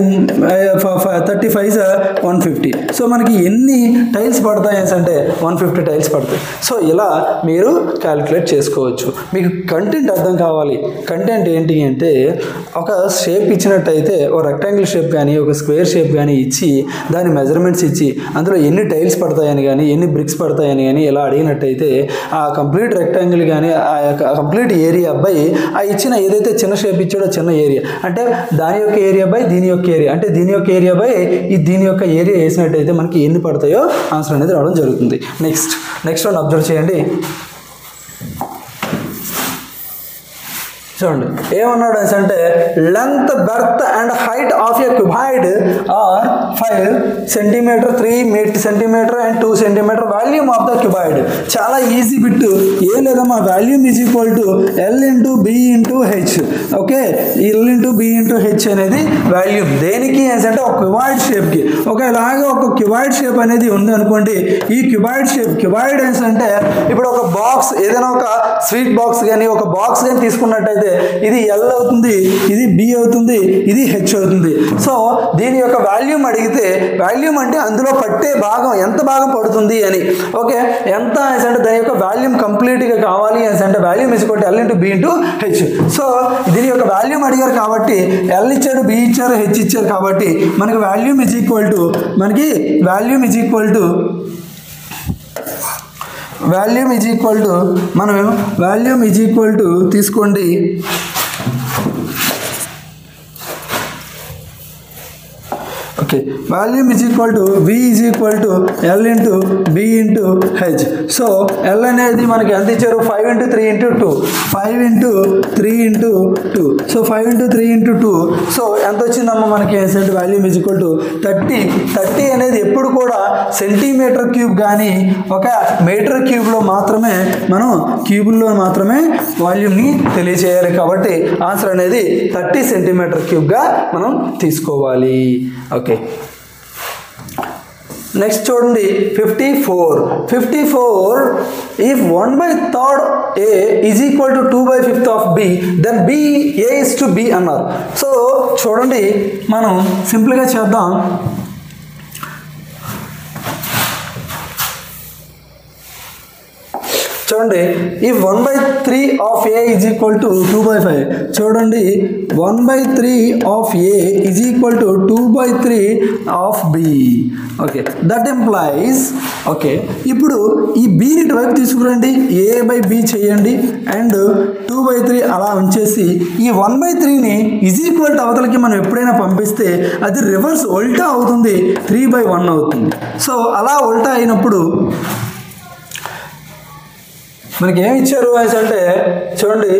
thirty five one fifty so మనకి ఎన్ని టైల్స్ పడతాయి అంటే వన్ ఫిఫ్టీ టైల్స్ పడతాయి సో ఇలా మీరు క్యాలిక్యులేట్ చేసుకోవచ్చు మీకు కంటెంట్ అర్థం కావాలి కంటెంట్ ఏంటి అంటే ఒక షేప్ ఇచ్చినట్టయితే ఒక రెక్టాంగిల్ షేప్ కానీ ఒక స్క్వేర్ షేప్ కానీ ఇచ్చి దాని మెజర్మెంట్స్ ఇచ్చి అందులో ఎన్ని టైల్స్ పడతాయని కానీ ఎన్ని బ్రిక్స్ పడతాయని కానీ ఇలా అడిగినట్టయితే ఆ కంప్లీట్ రెక్టాంగిల్ కానీ ఆ యొక్క కంప్లీట్ ఏరియా బై ఆ ఇచ్చిన ఏదైతే చిన్న షేప్ ఇచ్చాడో చిన్న ఏరియా అంటే దాని యొక్క ఏరియా బై దీని యొక్క ఏరియా అంటే దీని యొక్క ఏరియా బై ఈ దీని యొక్క ఏరియా వేసినట్టయితే మనకి ఎన్ని పడతాయో ఆన్సర్ అనేది రావడం జరుగుతుంది నెక్స్ట్ నెక్స్ట్ వన్ అబ్జర్వ్ చేయండి చూడండి ఏమన్నాడు అనేసి అంటే length breadth and height of a cuboid are five centimetre three మీట్ centimetre and two centimetre volume of the cuboid చాలా ఈజీ బిట్ ఏం లేదమ్మా volume is equal to L into B into H okay L into B into H అనేది వాల్యూమ్ దేనికి అంటే ఒక క్యుబాయిడ్ షేప్కి ఒక ఇలాగా ఒక క్యుబాయిడ్ షేప్ అనేది ఉంది అనుకోండి ఈ క్యుబాయిడ్ షేప్ క్యుబాయిడ్ అంటే ఇప్పుడు ఒక బాక్స్ ఏదైనా ఒక స్వీట్ బాక్స్ కానీ ఒక బాక్స్ కానీ తీసుకున్నట్టయితే ఇది ఎల్ అవుతుంది ఇది బి అవుతుంది ఇది హెచ్ అవుతుంది సో దీని యొక్క వాల్యూమ్ అడిగితే వాల్యూమ్ అంటే అందులో పట్టే భాగం ఎంత భాగం పడుతుంది అని ఓకే ఎంత అనేసి అంటే దాని యొక్క వాల్యూమ్ కంప్లీట్గా కావాలి అనేసి అంటే వాల్యూమ్ ఇచ్చుకోండి L into B into H so దీని యొక్క వాల్యూమ్ అడిగారు కాబట్టి ఎల్ ఇచ్చారు బి ఇచ్చారు హెచ్ ఇచ్చారు కాబట్టి మనకి వాల్యూమ్ ఇజ్ ఈక్వల్ టు మనకి volume is equal to volume is equal to మనం వాల్యూమ్ ఈజ్ ఈక్వల్ టు తీసుకోండి okay volume is equal to V is equal to L into B into H so L అనేది మనకి ఎంత ఇచ్చారు five into three into two five into three into two so five into three into two so ఎంత వచ్చిందమ్మా మనకి ఏంటంటే volume is equal to thirty thirty అనేది ఎప్పుడు కూడా సెంటీమీటర్ క్యూబ్ కానీ ఒక మీటర్ క్యూబ్లో మాత్రమే మనం క్యూబుల్లో మాత్రమే వాల్యూమ్ని తెలియచేయాలి కాబట్టి ఆన్సర్ అనేది థర్టీ సెంటీమీటర్ క్యూబ్గా మనం తీసుకోవాలి ఓకే నెక్స్ట్ చూడండి fifty four fifty four if one by third A is equal to two by fifth of B then B A is to B అన్నారు సో చూడండి మనం సింపుల్గా చేద్దాం చూడండి ఈ one by three of A is equal to two by five చూడండి one by three of A is equal to two by three of B okay that employees okay ఇప్పుడు ఈ బీని ఇటువైపు తీసుకురండి ఏ బై బి చేయండి అండ్ టూ బై త్రీ అలా ఉంచేసి ఈ వన్ బై త్రీని ఈజ్ ఈక్వల్ టు అవతలకి మనం ఎప్పుడైనా పంపిస్తే అది రివర్స్ ఉల్టా అవుతుంది త్రీ బై వన్ అవుతుంది సో అలా ఉల్టా అయినప్పుడు మనకి ఏమి ఇచ్చారు అనేసి అంటే చూడండి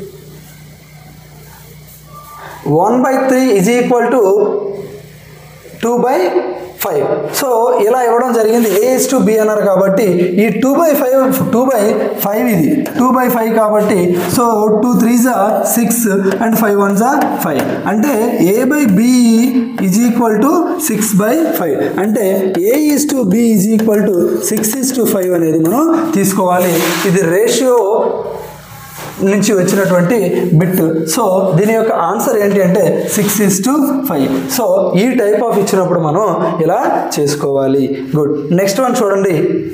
one by three is equal to two by five so ఇలా ఇవ్వడం జరిగింది ఏ ఇస్ టు బి అన్నారు కాబట్టి ఈ two by five two by five ఇది టూ బై ఫైవ్ కాబట్టి సో టూ త్రీ జా సిక్స్ అండ్ ఫైవ్ వన్ జా ఫైవ్ అంటే A by B is equal to six by five అంటే A is to B is equal to six is to five అనేది మనం తీసుకోవాలి ఇది రేషియో నుంచి వచ్చినటువంటి బిట్ సో దీని యొక్క ఆన్సర్ ఏంటి అంటే six is to five so ఈ టైప్ ఆఫ్ ఇచ్చినప్పుడు మనం ఇలా చేసుకోవాలి గుడ్ నెక్స్ట్ వన్ చూడండి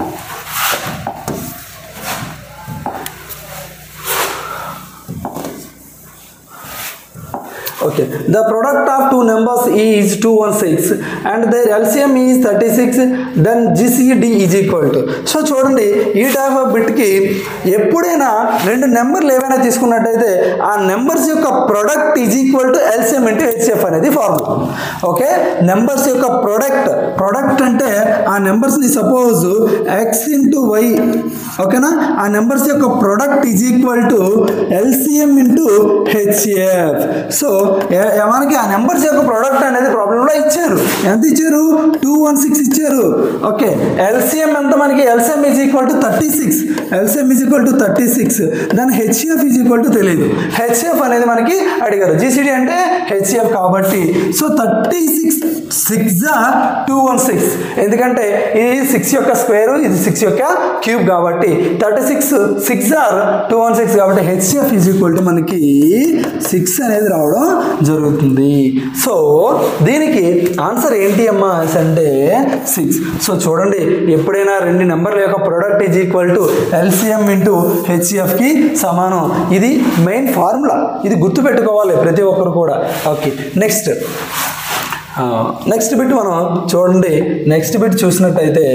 Okay, the product of two numbers is 216 and their LCM is 36 then GCD is equal to so చూడండి ఈ టైప్ ఆఫ్ బిట్కి ఎప్పుడైనా రెండు నెంబర్లు ఏమైనా తీసుకున్నట్టయితే ఆ నెంబర్స్ యొక్క product is equal to LCM into HF అనేది ఫార్ములా ఓకే నెంబర్స్ యొక్క ప్రొడక్ట్ ప్రొడక్ట్ అంటే ఆ నెంబర్స్ని సపోజ్ ఎక్స్ ఇంటూ వై ఓకేనా ఆ నెంబర్స్ యొక్క product is equal to LCM into HF so ఏ- ఏ- మనకి ఆ నెంబర్స్ యొక్క ప్రోడక్ట్ అనేది ప్రాబ్లంలో ఇచ్చారు ఎంత ఇచ్చారు టూ వన్ సిక్స్ ఇచ్చారు ఓకే ఎల్సిఎం ఎంత మనకి LCM is equal to thirty six LCM is equal to thirty six దాని హెచ్ఎఫ్ ఈజ్ ఈక్వల్ టు తెలియదు హెచ్ఎఫ్ అనేది మనకి అడిగారు జీసీడీ అంటే హెచ్ఎఫ్ కాబట్టి so thirty six six two one six ఎందుకంటే ఇది సిక్స్ యొక్క స్క్వేర్ ఇది సిక్స్ యొక్క క్యూబ్ కాబట్టి thirty six six are two one six కాబట్టి హెచ్ఎఫ్ ఈజ్ ఈక్వల్ టు మనకి సిక్స్ అనేది రావడం జరుగుతుంది సో దీనికి ఆన్సర్ ఏంటి అమ్మా అంటే సిక్స్ సో చూడండి ఎప్పుడైనా రెండు నెంబర్ల యొక్క product is equal to LCM into హెచ్సిఎఫ్కి సమానం ఇది మెయిన్ ఫార్ములా ఇది గుర్తుపెట్టుకోవాలి ప్రతి ఒక్కరు కూడా ఓకే నెక్స్ట్ నెక్స్ట్ బిట్ మనం చూడండి నెక్స్ట్ బిట్ చూసినట్టయితే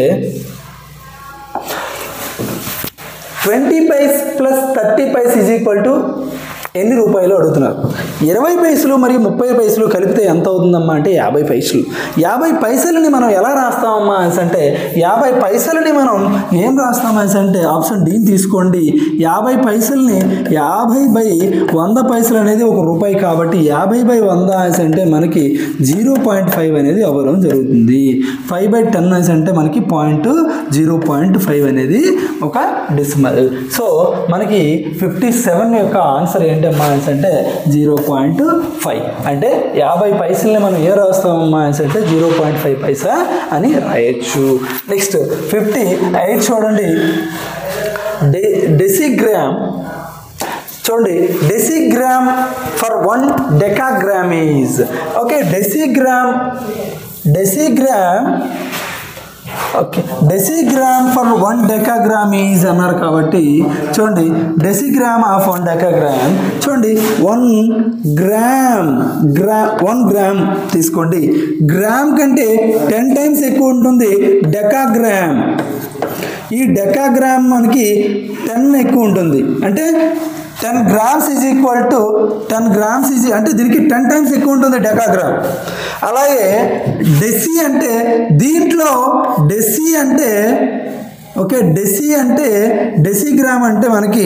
twenty paise plus thirty paise is equal to ఎన్ని రూపాయలు అడుగుతున్నారు ఇరవై పైసలు మరియు ముప్పై పైసలు కలిపితే ఎంత అవుతుందమ్మా అంటే యాభై పైసలు యాభై పైసలని మనం ఎలా రాస్తామమ్మా అనేసి అంటే యాభై పైసలని మనం ఏం రాస్తామనేసి అంటే ఆప్షన్ డీని తీసుకోండి యాభై పైసల్ని యాభై బై వంద పైసలు అనేది ఒక రూపాయి కాబట్టి యాభై బై వంద అనేసి అంటే మనకి జీరో పాయింట్ ఫైవ్ అనేది అవ్వడం జరుగుతుంది ఫైవ్ బై టెన్ అనేసి అంటే మనకి పాయింట్ జీరో పాయింట్ ఫైవ్ అనేది ఒక డిసిమల్ సో మనకి ఫిఫ్టీ సెవెన్ యొక్క ఆన్సర్ ఏంటమ్మా అనేసి అంటే జీరో పాయింట్ ఫైవ్ అంటే యాభై పైసల్ని మనం ఏ రాస్తామమ్మా అనేసి అంటే జీరో పాయింట్ ఫైవ్ పైసా అని రాయొచ్చు నెక్స్ట్ ఫిఫ్టీ ఎయిట్ చూడండి డె డెసిగ్రామ్ చూడండి decigram for one decagram is okay decigram decigram okay decigram for one decagram is అన్నారు కాబట్టి చూడండి డెసిగ్రామ్ ఆఫ్ వన్ డెకాగ్రామ్ చూడండి వన్ గ్రామ్ గ్రా వన్ గ్రామ్ తీసుకోండి గ్రామ్ కంటే టెన్ టైమ్స్ ఎక్కువ ఉంటుంది డెకాగ్రామ్ ఈ డెకాగ్రామ్ మనకి టెన్ ఎక్కువ ఉంటుంది అంటే ten grams is equal to ten grams is అంటే దీనికి టెన్ టైమ్స్ ఎక్కువ ఉంటుంది డెకాగ్రామ్ అలాగే డెసి అంటే దీంట్లో డెసి అంటే ఓకే డెసి అంటే డెసిగ్రామ్ అంటే మనకి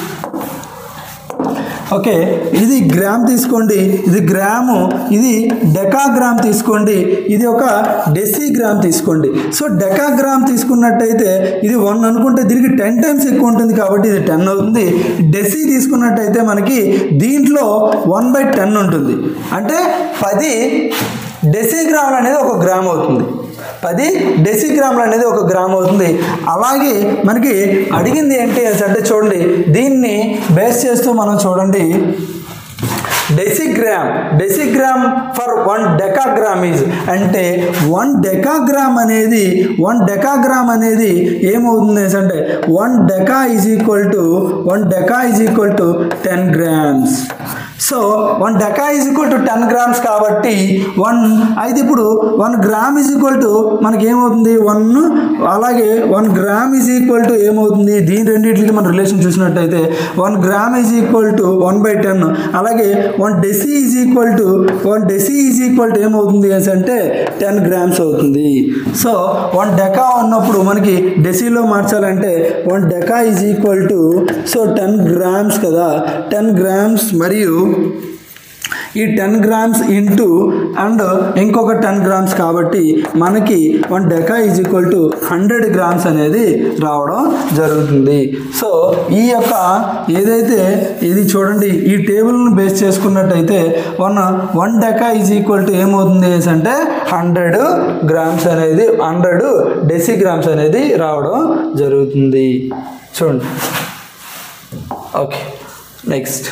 ఓకే ఇది గ్రామ్ తీసుకోండి ఇది గ్రాము ఇది డెకాగ్రామ్ తీసుకోండి ఇది ఒక డెసిగ్రామ్ తీసుకోండి సో డెకాగ్రామ్ తీసుకున్నట్టయితే ఇది వన్ అనుకుంటే దీనికి టెన్ టైమ్స్ ఎక్కువ ఉంటుంది కాబట్టి ఇది టెన్ అవుతుంది డెసి తీసుకున్నట్టయితే మనకి దీంట్లో వన్ బై టెన్ ఉంటుంది అంటే పది డెసిగ్రాములు అనేది ఒక గ్రామ్ అవుతుంది పది డెసిగ్రాములు అనేది ఒక గ్రామ్ అవుతుంది అలాగే మనకి అడిగింది ఏంటి అనేసి అంటే చూడండి దీన్ని బేస్ చేస్తూ మనం చూడండి decigram decigram for one decagram is అంటే వన్ డెకాగ్రామ్ అనేది వన్ డెకాగ్రామ్ అనేది ఏమవుతుంది అనేసి అంటే one deca is equal to one deca is equal to ten grams so one deca is equal to ten grams కాబట్టి వన్ అయితే ఇప్పుడు one gram is equal to మనకి ఏమవుతుంది వన్ అలాగే one gram is equal to ఏమవుతుంది దీని రెండింటికి మన రిలేషన్ చూసినట్టయితే one gram is equal to one by ten అలాగే one deci is equal to one deci is equal to ఏమవుతుంది అనేసి అంటే టెన్ గ్రామ్స్ అవుతుంది సో వన్ డెకా ఉన్నప్పుడు మనకి డెసిలో మార్చాలంటే one deca is equal to so ten grams కదా టెన్ గ్రామ్స్ మరియు ఈ టెన్ గ్రామ్స్ ఇంటూ అండ్ ఇంకొక టెన్ గ్రామ్స్ కాబట్టి మనకి one deca is equal to hundred grams అనేది రావడం జరుగుతుంది సో ఈ యొక్క ఏదైతే ఇది చూడండి ఈ టేబుల్ని బేస్ చేసుకున్నట్టయితే one one deca is equal to ఏమవుతుంది అనేసి అంటే హండ్రెడ్ గ్రామ్స్ అనేది హండ్రెడ్ డెసిగ్రామ్స్ అనేది రావడం జరుగుతుంది చూడండి ఓకే నెక్స్ట్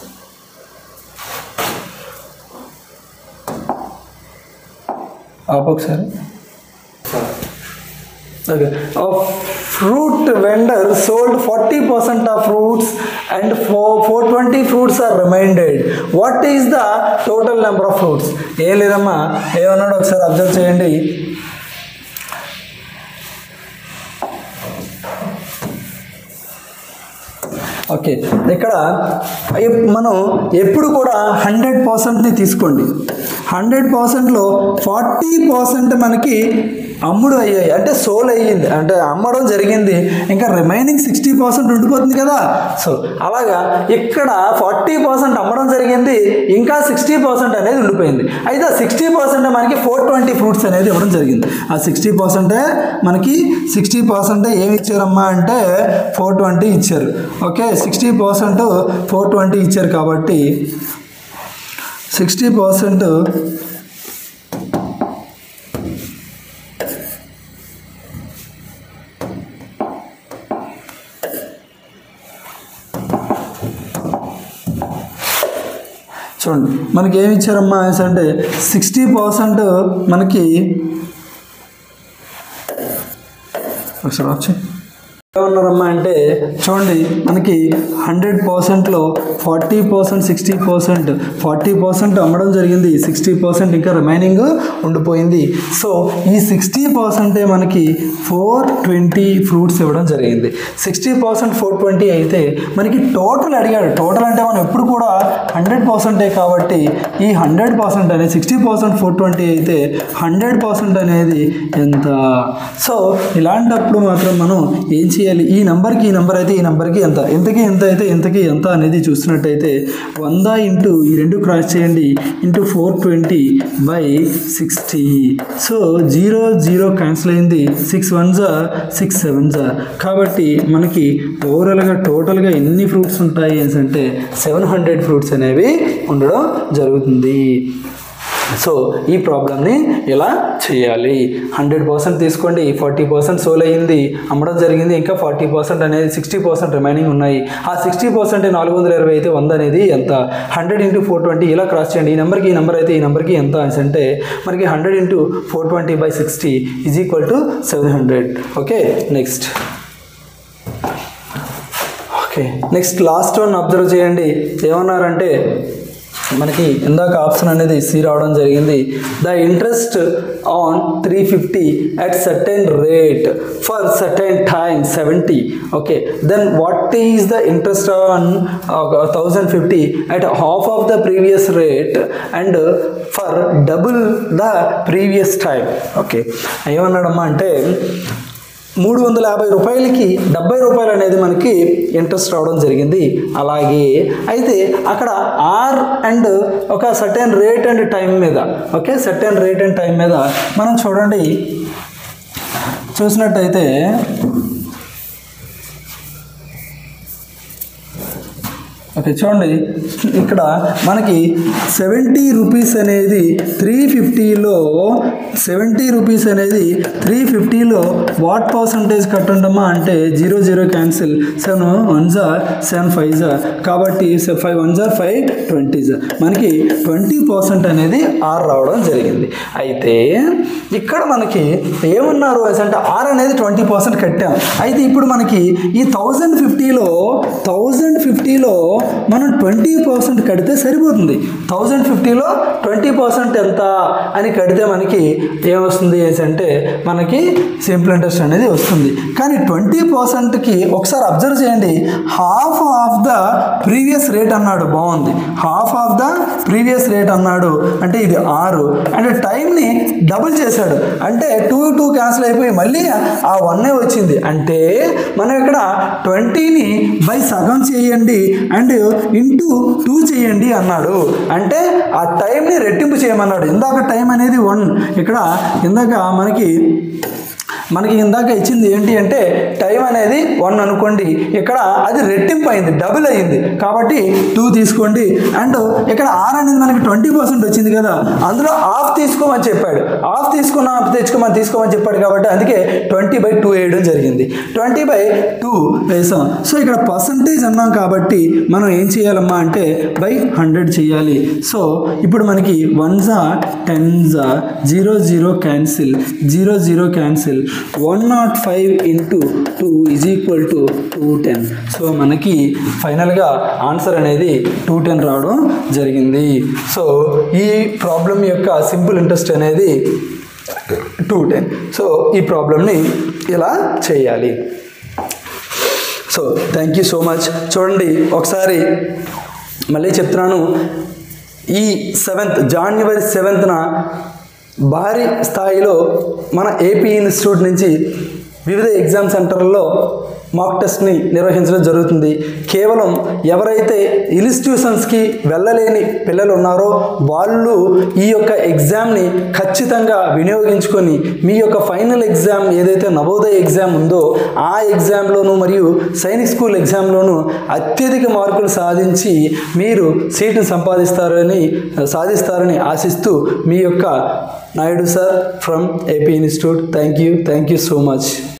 ఆపు ఒకసారి okay fruit vendor sold forty percent of fruits and four four twenty fruits are remainded what is the total number of fruits ఏం లేదమ్మా ఏమన్నాడు ఒకసారి అబ్జర్వ్ చేయండి ఓకే ఇక్కడ ఎప్- మనం ఎప్పుడు కూడా హండ్రెడ్ పర్సెంట్ని తీసుకోండి హండ్రెడ్ పర్సెంట్లో ఫార్టీ పర్సెంట్ మనకి అమ్ముడు అయ్యాయి అంటే సోల్ అయ్యింది అంటే అమ్మడం జరిగింది ఇంకా రిమైనింగ్ సిక్స్టీ పర్సెంట్ ఉండిపోతుంది కదా సో అలాగా ఇక్కడ ఫార్టీ పర్సెంట్ అమ్మడం జరిగింది ఇంకా సిక్స్టీ పర్సెంట్ అనేది ఉండిపోయింది అయితే ఆ సిక్స్టీ పర్సెంట్ మనకి ఫోర్ ట్వంటీ ఫ్రూట్స్ అనేది ఇవ్వడం జరిగింది ఆ సిక్స్టీ పర్సెంటే మనకి సిక్స్టీ పర్సెంట్ ఏమి ఇచ్చారమ్మా అంటే ఫోర్ ట్వంటీ ఇచ్చారు okay sixty percent four twenty ఇచ్చారు కాబట్టి సిక్స్టీ పర్సెంట్ చూడండి మనకి ఏమి ఇచ్చారమ్మా అనేసి అంటే సిక్స్టీ పర్సెంట్ మనకి ఒకసారి వచ్చి ఏమన్నారమ్మా అంటే చూడండి మనకి హండ్రెడ్ పర్సెంట్లో forty percent sixty percent forty percent అమ్మడం జరిగింది సిక్స్టీ పర్సెంట్ ఇంకా రిమైనింగ్ ఉండిపోయింది సో ఈ సిక్స్టీ పర్సెంటే మనకి ఫోర్ ట్వంటీ ఫ్రూట్స్ ఇవ్వడం జరిగింది సిక్స్టీ పర్సెంట్ ఫోర్ ట్వంటీ అయితే మనకి టోటల్ అడిగాడు టోటల్ అంటే మనం ఎప్పుడు కూడా హండ్రెడ్ పర్సెంటే కాబట్టి ఈ హండ్రెడ్ పర్సెంట్ అనేది సిక్స్టీ పర్సెంట్ ఫోర్ ట్వంటీ అయితే హండ్రెడ్ పర్సెంట్ అనేది ఎంత సో ఇలాంటప్పుడు మాత్రం మనం ఏం చేయాలి ఈ నెంబర్కి ఈ నెంబర్ అయితే ఈ నెంబర్కి ఎంత ఎంతకి ఎంత అయితే ఎంతకి ఎంత అనేది చూస్తున్నట్టయితే వంద ఇంటూ ఈ రెండు క్రాస్ చేయండి into four twenty by sixty so zero zero cancel అయింది సిక్స్ వన్ జా సిక్స్ సెవెన్ జా కాబట్టి మనకి ఓవరాల్గా టోటల్గా ఎన్ని ఫ్రూట్స్ ఉంటాయి అని అంటే సెవెన్ హండ్రెడ్ ఫ్రూట్స్ అనేవి ఉండడం జరుగుతుంది సో ఈ ప్రాబ్లమ్ని ఎలా చేయాలి హండ్రెడ్ పర్సెంట్ తీసుకోండి ఫార్టీ పర్సెంట్ సోల్ అయ్యింది అమ్మడం జరిగింది ఇంకా ఫార్టీ పర్సెంట్ అనేది సిక్స్టీ పర్సెంట్ రిమైనింగ్ ఉన్నాయి ఆ సిక్స్టీ పర్సెంట్ నాలుగు వందల ఇరవై అయితే వంద అనేది ఎంత హండ్రెడ్ ఇంటూ ఫోర్ ట్వంటీ ఇలా క్రాస్ చేయండి ఈ నెంబర్కి ఈ నెంబర్ అయితే ఈ నెంబర్కి ఎంత అని అంటే మనకి hundred into four twenty by sixty is equal to seven hundred okay next okay next last one observe చేయండి ఏమన్నారంటే మనకి ఇందాక ఆప్షన్ అనేది సి రావడం జరిగింది the interest on three fifty at certain rate for certain time seventy okay then what is the interest on thousand fifty at half of the previous rate and for double the previous time okay ఏమన్నాడమ్మా అంటే మూడు వందల యాభై రూపాయలకి డెబ్బై రూపాయలు అనేది మనకి ఇంట్రెస్ట్ రావడం జరిగింది అలాగే అయితే అక్కడ ఆర్ అండ్ ఒక సర్టెన్ రేట్ అండ్ టైం మీద okay certain rate and time మీద మనం చూడండి చూసినట్టయితే ఓకే చూడండి ఇక్కడ మనకి సెవెంటీ రూపీస్ అనేది త్రీ ఫిఫ్టీలో సెవెంటీ రూపీస్ అనేది త్రీ ఫిఫ్టీలో వాట్ పర్సంటేజ్ కట్టుండమా అంటే zero zero cancel seven one జార్ సెవెన్ ఫైవ్ జార్ కాబట్టి ఫైవ్ వన్ జార్ ఫైవ్ ట్వంటీ జార్ మనకి ట్వంటీ పర్సెంట్ అనేది ఆర్ రావడం జరిగింది అయితే ఇక్కడ మనకి ఏమన్నారు అంటే ఆర్ అనేది ట్వంటీ పర్సెంట్ కట్టాం అయితే ఇప్పుడు మనకి ఈ థౌజండ్ ఫిఫ్టీలో థౌజండ్ ఫిఫ్టీలో మనం ట్వంటీ పర్సెంట్ కడితే సరిపోతుంది థౌజండ్ ఫిఫ్టీలో ట్వంటీ పర్సెంట్ ఎంత అని కడితే మనకి ఏమొస్తుంది అంటే మనకి సింపుల్ ఇంట్రెస్ట్ అనేది వస్తుంది కానీ ట్వంటీ పర్సెంట్కి ఒకసారి అబ్జర్వ్ చేయండి half of the previous rate అన్నాడు బాగుంది half of the previous rate అన్నాడు అంటే ఇది ఆరు అంటే టైంని డబుల్ చేశాడు అంటే టూ టూ క్యాన్సిల్ అయిపోయి మళ్ళీ ఆ వన్నే వచ్చింది అంటే మనం ఇక్కడ ట్వంటీని బై సగం చేయండి అండ్ ఇంటూ టూ చేయండి అన్నాడు అంటే ఆ టైంని రెట్టింపు చేయమన్నాడు ఇందాక టైం అనేది వన్ ఇక్కడ ఇందాక మనకి మనకి ఇందాక ఇచ్చింది ఏంటి అంటే టైం అనేది వన్ అనుకోండి ఇక్కడ అది రెట్టింపు అయింది డబుల్ అయింది కాబట్టి టూ తీసుకోండి అండ్ ఇక్కడ ఆర్ అనేది మనకి ట్వంటీ పర్సెంట్ వచ్చింది కదా అందులో హాఫ్ తీసుకోమని చెప్పాడు హాఫ్ తీసుకున్నా తెచ్చుకోమని తీసుకోమని చెప్పాడు కాబట్టి అందుకే ట్వంటీ బై టూ వేయడం జరిగింది ట్వంటీ బై టూ వేసాం సో ఇక్కడ పర్సంటేజ్ అన్నాం కాబట్టి మనం ఏం చేయాలమ్మా అంటే బై హండ్రెడ్ చేయాలి సో ఇప్పుడు మనకి వన్ జా టెన్ జా zero zero cancel zero zero cancel one not five into two is equal to two ten so మనకి ఫైనల్గా ఆన్సర్ అనేది టూ టెన్ రావడం జరిగింది సో ఈ ప్రాబ్లం యొక్క సింపుల్ ఇంట్రెస్ట్ అనేది టూ టెన్ సో ఈ ప్రాబ్లమ్ని ఇలా చేయాలి సో థ్యాంక్ యూ సో మచ్ చూడండి ఒకసారి మళ్ళీ చెప్తున్నాను ఈ సెవెంత్ జాన్వరి సెవెంత్న భారీ స్థాయిలో మన ఏపీ ఇన్స్టిట్యూట్ నుంచి వివిధ ఎగ్జామ్ సెంటర్లలో మాక్ టెస్ట్ని నిర్వహించడం జరుగుతుంది కేవలం ఎవరైతే ఇన్స్టిట్యూషన్స్కి వెళ్ళలేని పిల్లలు ఉన్నారో వాళ్ళు ఈ యొక్క ఎగ్జామ్ని ఖచ్చితంగా వినియోగించుకొని మీ యొక్క ఫైనల్ ఎగ్జామ్ ఏదైతే నవోదయ ఎగ్జామ్ ఉందో ఆ ఎగ్జామ్లోను మరియు సైనిక్ స్కూల్ ఎగ్జామ్లోను అత్యధిక మార్కులు సాధించి మీరు సీటును సంపాదిస్తారని సాధిస్తారని ఆశిస్తూ మీ యొక్క Naidu sir from AP institute thank you thank you so much